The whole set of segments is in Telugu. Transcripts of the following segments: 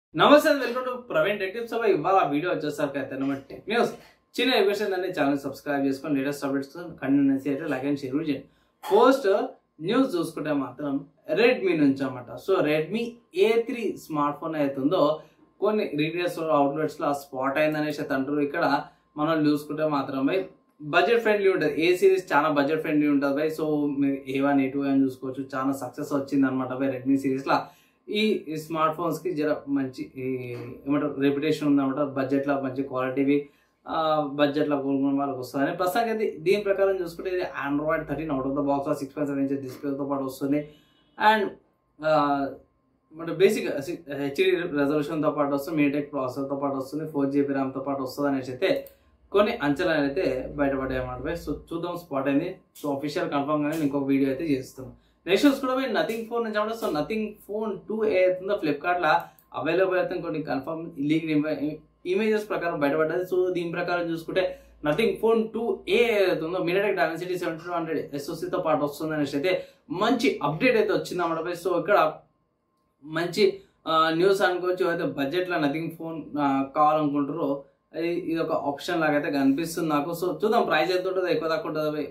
నమస్తే welcome to Praveen tech tips అబ్బాయి ఇవాళ వీడియో వచ్చేసరికి అయితే అనమాట టెక్ న్యూస్ చిన్న ఎపిసోడ్ అనే ఛానల్ సబ్స్క్రైబ్ చేసుకొని లేటెస్ట్ అప్డేట్స్ కంటిన్యూస్ అయితే లైక్ అండ్ షేర్ చేయండి ఫస్ట్ న్యూస్ చూసుకుంటే మాత్రం రెడ్మీ నుంచి అన్నమాట so Redmi A three smart phone అవుతుందో కొన్ని రీటైల్స్ అవుట్లెట్స్ లో స్పాట్ అయిందనేసి అయితే అంటారు ఇక్కడ మనం చూసుకుంటే మాత్రం బై బడ్జెట్ ఫ్రెండ్లీ ఉంటుంది ఏ సిరీస్ చాలా బడ్జెట్ ఫ్రెండ్లీ ఉంటుంది బై సో మీరు ఏ వన్ ఏ టూ అని చూసుకోవచ్చు చాలా సక్సెస్ వచ్చింది అనమాట బై రెడ్మీ సిరీస్ లా ఈ స్మార్ట్ ఫోన్స్ కి జర మంచి ఈ ఏమంటారు రెప్యుటేషన్ ఉందన్నమాట బడ్జెట్ లో మంచి క్వాలిటీవి బడ్జెట్ లో కోరుకున్న వాళ్ళకి వస్తుంది ప్రస్తుతానికి అయితే దీని ప్రకారం చూసుకుంటే ఇది Android thirteen out of the box six point seven inch డిస్ప్లేతో పాటు వస్తుంది అండ్ మన బేసిక్ హెచ్డి రెజల్యూషన్తో పాటు వస్తుంది మీటెక్ ప్రాసెసర్తో పాటు వస్తుంది ఫోర్ జీబీ ర్యామ్తో పాటు వస్తుంది అనేసి అయితే కొన్ని అంచనాలు అయితే బయటపడ్డాయి అన్నమాట సో చూద్దాం స్పాట్ అయింది సో అఫీషియల్ కన్ఫర్మ్ కానీ ఇంకొక వీడియో అయితే చేస్తున్నాం నెక్స్ట్ చూసుకుంటే పోయి నథింగ్ ఫోన్ నుంచి అంటే so nothing phone two A అవుతుందో ఫ్లిప్కార్ట్ లా అవైలబుల్ అయితే కొన్ని కన్ఫర్మ్ లీక్ ఇమేజెస్ ప్రకారం బయటపడ్డది సో దీని ప్రకారం చూసుకుంటే నథింగ్ ఫోన్ టూ ఏ అవుతుందో MediaTek Dimensity seven two hundred ఎస్ఓసితో పాటు వస్తుంది అనేసి అయితే మంచి అప్డేట్ అయితే వచ్చింది అన్నమాట సో ఇక్కడ మంచి న్యూస్ అనుకోవచ్చు అయితే బడ్జెట్లో నథింగ్ ఫోన్ కావాలనుకుంటారో అది ఇది ఒక ఆప్షన్ లాగా అయితే కనిపిస్తుంది నాకు సో చూద్దాం ప్రైస్ ఎంత ఉంటుందో ఎక్కువ తక్కువ ఉంటుందో బై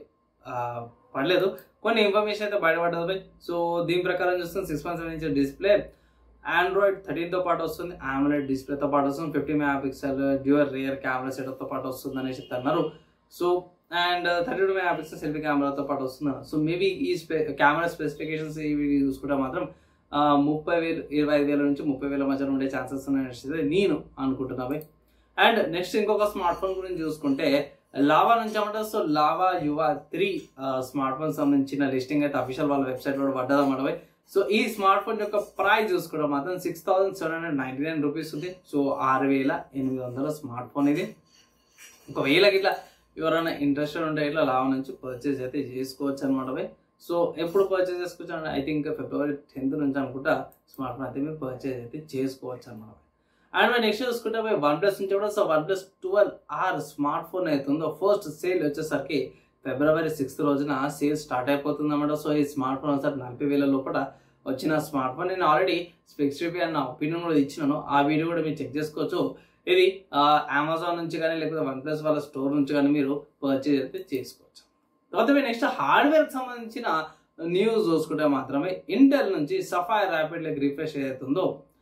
పడలేదు కొన్ని ఇన్ఫర్మేషన్ అయితే బయటపడ్డది బై సో దీని ప్రకారం చూస్తే six point seven inch display Android థర్టీన్తో పాటు వస్తుంది ఆమ్లెట్ డిస్ప్లేతో పాటు వస్తుంది fifty mega pixel dual rear camera సెటప్తో పాటు వస్తుంది అనేసి అన్నారు so and thirty two mega pixel selfie కెమెరాతో పాటు వస్తుంది సో మేబీ ఈ స్పె కెమెరా స్పెసిఫికేషన్స్ ఇవి చూసుకుంటే మాత్రం ముప్పై వేలు ఇరవై ఐదు వేల నుంచి ముప్పై వేల మధ్యలో ఉండే ఛాన్సెస్ ఉన్నాయని నేను అనుకుంటున్నా బై అండ్ నెక్స్ట్ ఇంకొక స్మార్ట్ ఫోన్ గురించి చూసుకుంటే లావా నుంచి ఏమంటారు so Lava Yuva three smart phone సంబంధించిన లిస్టింగ్ అయితే అఫీషియల్ వాళ్ళ వెబ్సైట్ లో పడ్డదన్నమాట బై సో ఈ స్మార్ట్ ఫోన్ యొక్క ప్రైస్ చూసుకోవడం మాత్రం six thousand seven hundred ninety nine rupees ఉంది సో ఆరు వేల ఎనిమిది వందల స్మార్ట్ ఫోన్ ఇది ఒకవేళ ఇట్లా ఎవరైనా ఇంట్రెస్టెడ్ ఉంటే ఇట్లా లావా నుంచి పర్చేస్ అయితే చేసుకోవచ్చు అనమాట బై సో ఎప్పుడు పర్చేస్ చేసుకోవచ్చు అంటే ఐ థింక్ ఫిబ్రవరి టెన్త్ నుంచి అనుకుంటా స్మార్ట్ ఫోన్ అయితే మీరు పర్చేస్ అయితే చేసుకోవచ్చు అనమాట అండ్ మరి నెక్స్ట్ చూసుకుంటే పోయి వన్ ప్లస్ నుంచి కూడా so one plus twelve R smart phone అవుతుందో ఫస్ట్ సేల్ వచ్చేసరికి ఫిబ్రవరి సిక్స్త్ రోజున సేల్ స్టార్ట్ అయిపోతుంది అన్నమాట సో ఈ స్మార్ట్ ఫోన్ ఒకసారి నలభై వేల లోపల వచ్చిన స్మార్ట్ ఫోన్ నేను ఆల్రెడీ స్పెక్స్ రివ్యూ అన్న ఒపీనియన్ కూడా ఇచ్చినాను ఆ వీడియో కూడా మీరు చెక్ చేసుకోవచ్చు ఇది అమెజాన్ నుంచి కానీ లేకపోతే వన్ ప్లస్ వాళ్ళ స్టోర్ నుంచి కానీ మీరు పర్చేజ్ అయితే చేసుకోవచ్చు తర్వాత నెక్స్ట్ హార్డ్వేర్కి సంబంధించిన న్యూస్ చూసుకుంటే మాత్రమే ఇంటెల్ నుంచి సఫైర్ ర్యాపిడ్ లెక్ రిఫ్రెష్ ఏదైతుందో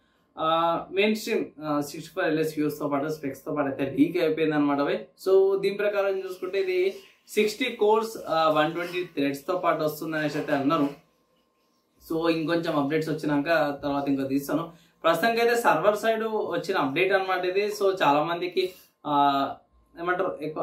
main stream sixty five L S పాటు స్పెక్స్తో పాటు అయితే లీక్ అయిపోయింది అనమాట సో దీని ప్రకారం చూసుకుంటే ఇది సిక్స్టీ కోర్స్ వన్ ట్వంటీ థ్రెడ్స్తో పాటు వస్తుంది అనేసి అయితే అన్నారు సో ఇంకొంచెం అప్డేట్స్ వచ్చినాక తర్వాత ఇంకా తీస్తాను ప్రస్తుతానికి అయితే సర్వర్ సైడ్ వచ్చిన అప్డేట్ అనమాట ఇది సో చాలా మందికి ఏమంటారు ఎక్కువ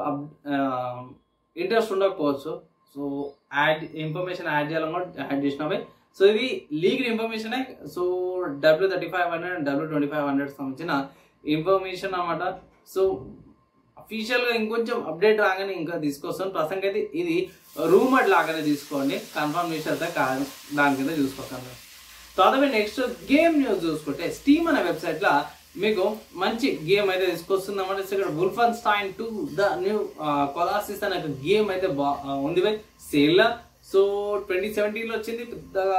ఇంట్రెస్ట్ ఉండకపోవచ్చు సో యాడ్ ఇన్ఫర్మేషన్ యాడ్ చేయాలన్నమాట యాడ్ చేసినవి సో ఇది legal information so W thirty five hundred and W twenty five hundred సంబంధించిన ఇన్ఫర్మేషన్ అనమాట సో అఫీషియల్ గా ఇంకొంచెం అప్డేట్ రాగానే ఇంకా తీసుకొస్తాను ప్రస్తుతానికి అయితే ఇది రూమర్ లాగానే తీసుకోండి కన్ఫర్మ్ చేసి అయితే కాదు దాని కింద చూసుకోకండి తర్వాత నెక్స్ట్ గేమ్ న్యూస్ చూసుకుంటే స్టీమ్ అనే వెబ్సైట్ లా మీకు మంచి గేమ్ అయితే తీసుకొస్తుందన్నమాట ఇక్కడ Wolfenstein two the new Colossus అనే గేమ్ అయితే బా ఉంది బై సేల్ సో ట్వంటీ సెవెంటీన్లో వచ్చింది పెద్దగా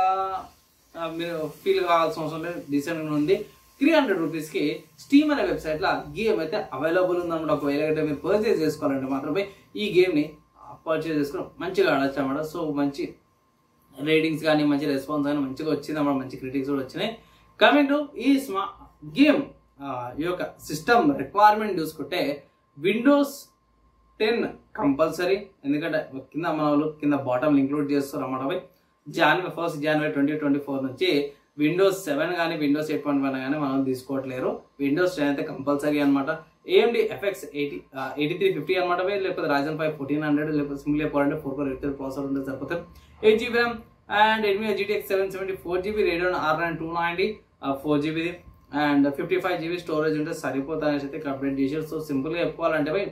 మీరు ఫీల్ కావాల్సిన అవసరం లేదు డీసెంట్గా ఉంది త్రీ హండ్రెడ్ రూపీస్కి స్టీమ్ అనే వెబ్సైట్లో గేమ్ అయితే అవైలబుల్ ఉందన్నమాట ఒకవేళ అయితే మీరు పర్చేస్ చేసుకోవాలంటే మాత్రమే ఈ గేమ్ని పర్చేస్ చేసుకుని మంచిగా ఆడచ్చు అన్నమాట సో మంచి రేటింగ్స్ కానీ మంచి రెస్పాన్స్ కానీ మంచిగా వచ్చింది అన్నమాట మంచి క్రిటిక్స్ కూడా వచ్చినాయి కమింగ్ టు ఈ స్మా గేమ్ ఈ యొక్క సిస్టమ్ రిక్వైర్మెంట్ చూసుకుంటే విండోస్ టెన్ కంపల్సరీ ఎందుకంటే కింద మన వాళ్ళు కింద బాటమ్ ఇంక్లూడ్ చేస్తారు అన్నమాట జనవరి ఫస్ట్ జనవరి ట్వంటీ ట్వంటీ ఫోర్ నుంచి విండోస్ సెవెన్ కానీ విండోస్ ఎయిట్ పాయింట్ వన్ కానీ మనం తీసుకోవట్లేరు విండోస్ టెన్ అయితే కంపల్సరీ అనమాట AMD FX eighty eighty three fifty అనమాట లేకపోతే రాజన్ ఫైవ్ ఫోర్టీన్ హండ్రెడ్ లేకపోతే single four hundred four four eight processor ఉంటే సరిపోతుంది ఎయిట్ జీబీ ర్యామ్ అండ్ ఎనిమిది GTX seven seventy four GB Radeon R nine two ninety four జీబీది and fifty five GB storage ఉంటే సరిపోతుంది అనేసి అయితే అప్డేట్ చేశారు సో సింపుల్గా చెప్పుకోవాలంటే బై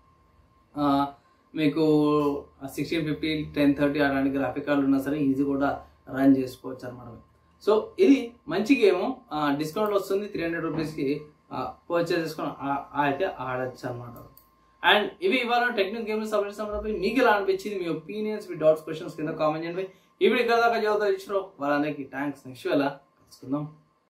మీకు సిక్స్టీన్ ఫిఫ్టీ టెన్ థర్టీ అలాంటి గ్రాఫిక్ కార్డులు ఉన్నా సరే ఈజీ కూడా రన్ చేసుకోవచ్చు అనమాట సో ఇది మంచి గేమ్ డిస్కౌంట్ వస్తుంది త్రీ హండ్రెడ్ రూపీస్కి పర్చేస్ చేసుకొని అయితే ఆడచ్చు అనమాట అండ్ ఇవి ఇవాళ టెక్నిక్ గేమ్ సబ్జెక్ట్స్ అన్నప్పుడు మీకు ఎలా అనిపించింది మీ ఒపీనియన్స్ మీ డౌట్స్ క్వశ్చన్స్ కింద కామెంట్ చేయండి ఈ వీడియో ఇక్కడ దాకా చదువుతా ఇచ్చారు వాళ్ళందరికీ థ్యాంక్స్ నెక్స్ట్ వేళ కలుసుకుందాం